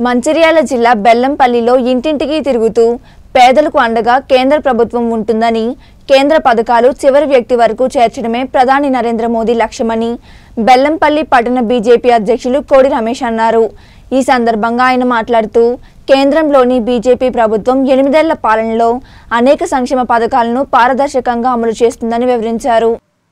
మంచిర్యాల జిల్లా బెల్లంపల్లిలో ఇంటింటికి తిరుగుతూ పేదలకు అండగా కేంద్ర ప్రభుత్వం ఉంటుందని కేంద్ర పథకాలు చివరి వ్యక్తి వరకు చేర్చడమే ప్రధాని నరేంద్ర మోదీ లక్ష్యమని బెల్లంపల్లి పట్టణ బీజేపీ అధ్యక్షులు కోడి రమేష్ అన్నారు ఈ సందర్భంగా ఆయన మాట్లాడుతూ కేంద్రంలోని బీజేపీ ప్రభుత్వం ఎనిమిదేళ్ల పాలనలో అనేక సంక్షేమ పథకాలను పారదర్శకంగా అమలు చేస్తుందని వివరించారు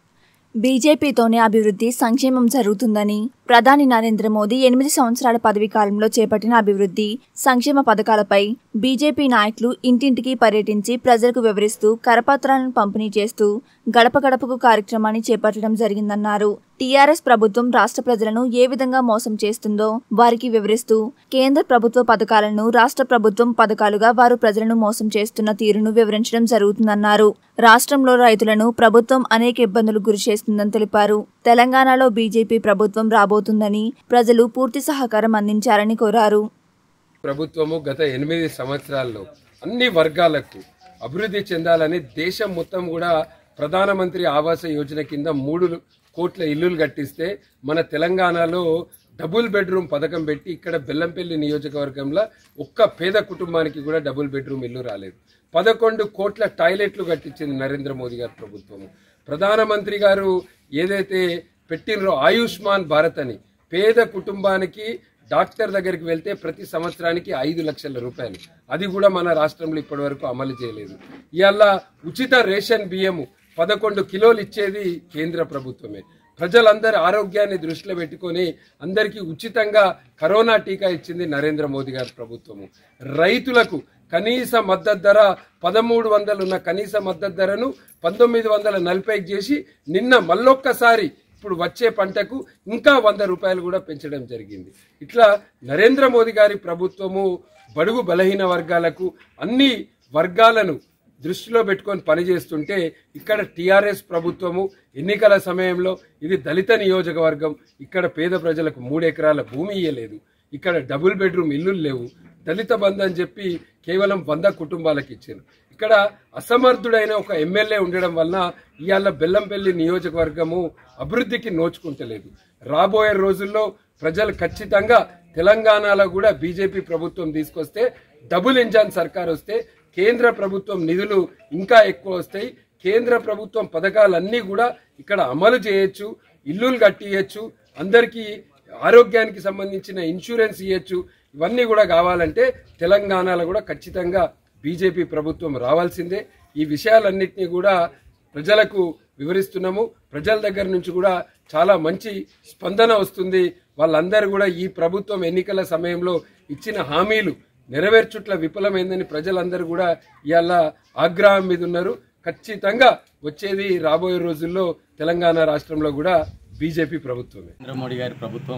బీజేపీతోనే అభివృద్ధి సంక్షేమం జరుగుతుందని ప్రధాని నరేంద్ర మోదీ ఎనిమిది సంవత్సరాల పదవీ కాలంలో చేపట్టిన అభివృద్ధి సంక్షేమ పథకాలపై బీజేపీ నాయకులు ఇంటింటికి పర్యటించి ప్రజలకు వివరిస్తూ కరపత్రాలను పంపిణీ చేస్తూ గడప గడపకు కార్యక్రమాన్ని చేపట్టడం జరిగిందన్నారు టీఆర్ఎస్ ప్రభుత్వం రాష్ట్ర ప్రజలను ఏ విధంగా మోసం చేస్తుందో వారికి వివరిస్తూ కేంద్ర ప్రభుత్వ పథకాలను రాష్ట్ర ప్రభుత్వం పథకాలుగా వారు ప్రజలను మోసం చేస్తున్న తీరును వివరించడం జరుగుతుందన్నారు రాష్ట్రంలో రైతులను ప్రభుత్వం అనేక ఇబ్బందులు గురి చేస్తుందని తెలిపారు తెలంగాణలో బీజేపీ ప్రభుత్వం రాబోతుందని ప్రజలు పూర్తి సహకారం అందించాలని కోరారు ప్రభుత్వము గత ఎనిమిది సంవత్సరాల్లో అన్ని వర్గాలకు అభివృద్ధి చెందాలని దేశం మొత్తం కూడా ప్రధానమంత్రి ఆవాస యోజన కింద మూడు కోట్ల ఇల్లులు కట్టిస్తే మన తెలంగాణలో డబుల్ బెడ్రూమ్ పథకం పెట్టి ఇక్కడ బెల్లంపల్లి నియోజకవర్గంలో ఒక్క పేద కుటుంబానికి కూడా డబుల్ బెడ్రూమ్ ఇల్లు రాలేదు పదకొండు కోట్ల టాయిలెట్లు కట్టించింది నరేంద్ర మోదీ గారి ప్రభుత్వము ప్రధానమంత్రి గారు ఏదైతే పెట్టినరో ఆయుష్మాన్ భారత్ అని పేద కుటుంబానికి డాక్టర్ దగ్గరికి వెళ్తే ప్రతి సంవత్సరానికి ఐదు లక్షల రూపాయలు అది కూడా మన రాష్ట్రంలో ఇప్పటి వరకు అమలు చేయలేదు ఇవాళ ఉచిత రేషన్ బియ్యము పదకొండు కిలోలు ఇచ్చేది కేంద్ర ప్రభుత్వమే ప్రజలందరి ఆరోగ్యాన్ని దృష్టిలో పెట్టుకొని అందరికీ ఉచితంగా కరోనా టీకా ఇచ్చింది నరేంద్ర మోదీ గారి ప్రభుత్వము రైతులకు కనీస మద్దతు ధర పదమూడు వందలు ఉన్న కనీస మద్దతు ధరను పంతొమ్మిది వందల నలభైకి చేసి నిన్న మళ్ళొక్కసారి ఇప్పుడు వచ్చే పంటకు ఇంకా వంద రూపాయలు కూడా పెంచడం జరిగింది ఇట్లా నరేంద్ర మోదీ గారి ప్రభుత్వము బడుగు బలహీన వర్గాలకు అన్ని వర్గాలను దృష్టిలో పెట్టుకొని పనిచేస్తుంటే ఇక్కడ టీఆర్ఎస్ ప్రభుత్వము ఎన్నికల సమయంలో ఇది దళిత నియోజకవర్గం ఇక్కడ పేద ప్రజలకు మూడు ఎకరాల భూమి ఇయ్యలేదు ఇక్కడ డబుల్ బెడ్రూమ్ ఇల్లులు లేవు దళిత బంధు అని చెప్పి కేవలం వంద కుటుంబాలకు ఇచ్చారు ఇక్కడ అసమర్థుడైన ఒక ఎమ్మెల్యే ఉండడం వలన ఇవాళ బెల్లంపల్లి నియోజకవర్గము అభివృద్ధికి నోచుకుంటలేదు రాబోయే రోజుల్లో ప్రజలు ఖచ్చితంగా తెలంగాణలో కూడా బీజేపీ ప్రభుత్వం తీసుకొస్తే డబుల్ ఇంజన్ సర్కార్ వస్తే కేంద్ర ప్రభుత్వం నిధులు ఇంకా ఎక్కువ వస్తాయి కేంద్ర ప్రభుత్వం పథకాలన్నీ కూడా ఇక్కడ అమలు చేయొచ్చు ఇల్లులు కట్టియచ్చు అందరికీ ఆరోగ్యానికి సంబంధించిన ఇన్సూరెన్స్ ఇవ్వచ్చు ఇవన్నీ కూడా కావాలంటే తెలంగాణలో కూడా ఖచ్చితంగా బీజేపీ ప్రభుత్వం రావాల్సిందే ఈ విషయాలన్నింటినీ కూడా ప్రజలకు వివరిస్తున్నాము ప్రజల దగ్గర నుంచి కూడా చాలా మంచి స్పందన వస్తుంది వాళ్ళందరూ కూడా ఈ ప్రభుత్వం ఎన్నికల సమయంలో ఇచ్చిన హామీలు నెరవేర్చుట్ల విఫలమైందని ప్రజలందరూ కూడా ఇవాళ ఆగ్రహం మీద ఉన్నారు ఖచ్చితంగా వచ్చేది రాబోయే రోజుల్లో తెలంగాణ రాష్ట్రంలో కూడా బీజేపీ ప్రభుత్వమే నరేంద్ర మోడీ గారి ప్రభుత్వం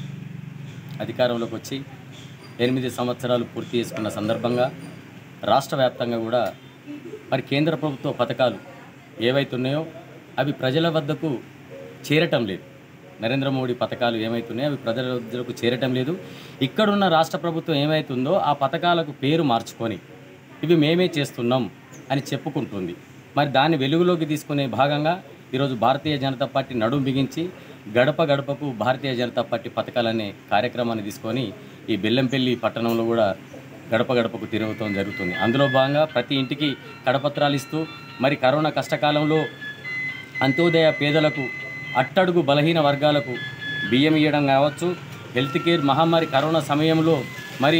అధికారంలోకి వచ్చి ఎనిమిది సంవత్సరాలు పూర్తి చేసుకున్న సందర్భంగా రాష్ట్ర వ్యాప్తంగా కూడా మరి కేంద్ర ప్రభుత్వ పథకాలు ఏవైతున్నాయో అవి ప్రజల వద్దకు చేరటం లేదు నరేంద్ర మోడీ పథకాలు ఏమైతున్నాయో అవి ప్రజల వద్దకు చేరటం లేదు ఇక్కడున్న రాష్ట్ర ప్రభుత్వం ఏమైతుందో ఆ పథకాలకు పేరు మార్చుకొని ఇవి మేమే చేస్తున్నాం అని చెప్పుకుంటుంది మరి దాన్ని వెలుగులోకి తీసుకునే భాగంగా ఈరోజు భారతీయ జనతా పార్టీ నడుం బిగించి గడప గడపకు భారతీయ జనతా పార్టీ పథకాలనే కార్యక్రమాన్ని తీసుకొని ఈ బెల్లంపల్లి పట్టణంలో కూడా గడప గడపకు తిరుగుతాం జరుగుతుంది అందులో భాగంగా ప్రతి ఇంటికి కడపత్రాలు ఇస్తూ మరి కరోనా కష్టకాలంలో అంత్యోదయ పేదలకు అట్టడుగు బలహీన వర్గాలకు బియ్యం ఇవ్వడం కావచ్చు హెల్త్ కేర్ మహమ్మారి కరోనా సమయంలో మరి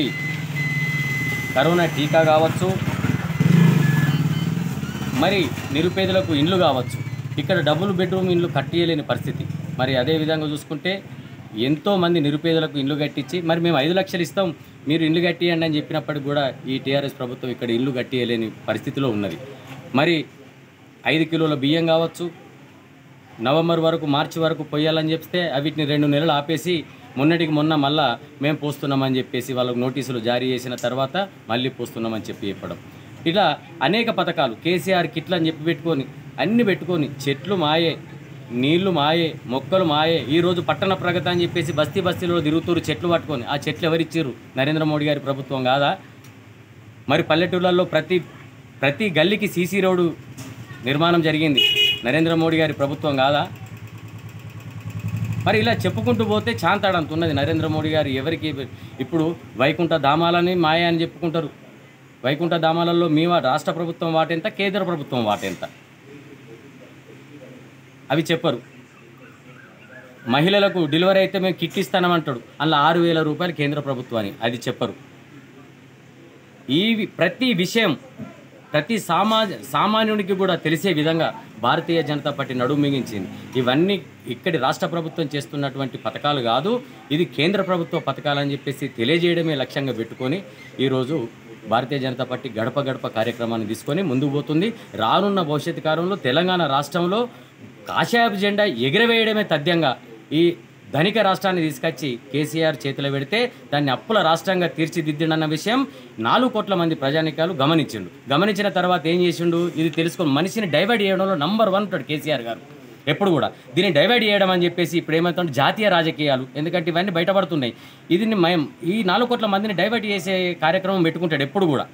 కరోనా టీకా కావచ్చు మరి నిరుపేదలకు ఇండ్లు కావచ్చు ఇక్కడ డబుల్ బెడ్రూమ్ ఇండ్లు కట్టియలేని పరిస్థితి మరి అదే విధంగా చూసుకుంటే ఎంతో మంది నిరుపేదలకు ఇండ్లు కట్టించి మరి మేము ఐదు లక్షలు ఇస్తాం మీరు ఇండ్లు కట్టియండి అని చెప్పినప్పటికి కూడా ఈ టీఆర్ఎస్ ప్రభుత్వం ఇక్కడ ఇల్లు కట్టియలేని పరిస్థితిలో ఉన్నది మరి ఐదు కిలోల బియ్యం కావచ్చు నవంబర్ వరకు మార్చి వరకు పోయాలని చెప్తే వీటిని రెండు నెలలు ఆపేసి మొన్నటికి మొన్న మళ్ళా మేము పోస్తున్నామని చెప్పేసి వాళ్ళకు నోటీసులు జారీ చేసిన తర్వాత మళ్ళీ పోస్తున్నామని చెప్పి చెప్పడం ఇలా అనేక పథకాలు కేసీఆర్ కిట్లు అని చెప్పి పెట్టుకొని అన్ని పెట్టుకొని చెట్లు మాయే నీళ్లు మాయే మొక్కలు మాయే ఈరోజు పట్టణ ప్రగతి అని చెప్పేసి బస్తీ బస్తీలో తిరుగుతూరు చెట్లు పట్టుకొని ఆ చెట్లు ఎవరిచ్చారు నరేంద్ర మోడీ గారి ప్రభుత్వం కాదా మరి పల్లెటూళ్ళల్లో ప్రతి ప్రతి గల్లీకి సీసీ రోడ్డు నిర్మాణం జరిగింది నరేంద్ర మోడీ గారి ప్రభుత్వం కాదా మరి ఇలా చెప్పుకుంటూ పోతే చాంతాడంత ఉన్నది నరేంద్ర మోడీ గారు ఎవరికి ఇప్పుడు వైకుంఠ ధామాలని మాయ అని చెప్పుకుంటారు వైకుంఠ ధామాలలో మీ వా- రాష్ట్ర ప్రభుత్వం వాటెంత కేంద్ర ప్రభుత్వం వాటెంత అవి చెప్పరు మహిళలకు డెలివరీ అయితే మేము కిట్ ఇస్తానమంటాడు అందులో ఆరు వేల రూపాయలు కేంద్ర ప్రభుత్వాన్ని అది చెప్పరు ఈ వి- ప్రతి విషయం ప్రతి సామాజ సామాన్యునికి కూడా తెలిసే విధంగా భారతీయ జనతా పార్టీ నడుము మిగించింది ఇవన్నీ ఇక్కడి రాష్ట్ర ప్రభుత్వం చేస్తున్నటువంటి పథకాలు కాదు ఇది కేంద్ర ప్రభుత్వ పథకాలని చెప్పేసి తెలియజేయడమే లక్ష్యంగా పెట్టుకొని ఈరోజు భారతీయ జనతా పార్టీ గడప గడప కార్యక్రమాన్ని తీసుకొని ముందుకు పోతుంది రానున్న భవిష్యత్తు కాలంలో తెలంగాణ రాష్ట్రంలో కాషాయపు జెండా ఎగిరవేయడమే తథ్యంగా ఈ ధనిక రాష్ట్రాన్ని తీసుకొచ్చి కేసీఆర్ చేతిలో పెడితే దాన్ని అప్పుల రాష్ట్రంగా తీర్చిదిద్దిండన్న విషయం నాలుగు కోట్ల మంది ప్రజానికాలు గమనించిండు గమనించిన తర్వాత ఏం చేసిండు ఇది తెలుసుకొని మనిషిని డైవర్ట్ చేయడంలో నంబర్ వన్ ఉంటాడు కేసీఆర్ గారు ఎప్పుడు కూడా దీన్ని డైవర్ట్ చేయడం అని చెప్పేసి ఇప్పుడు ఏమవుతుంది జాతీయ రాజకీయాలు ఎందుకంటే ఇవన్నీ బయటపడుతున్నాయి ఇది మేము ఈ నాలుగు కోట్ల మందిని డైవర్ట్ చేసే కార్యక్రమం పెట్టుకుంటాడు ఎప్పుడు కూడా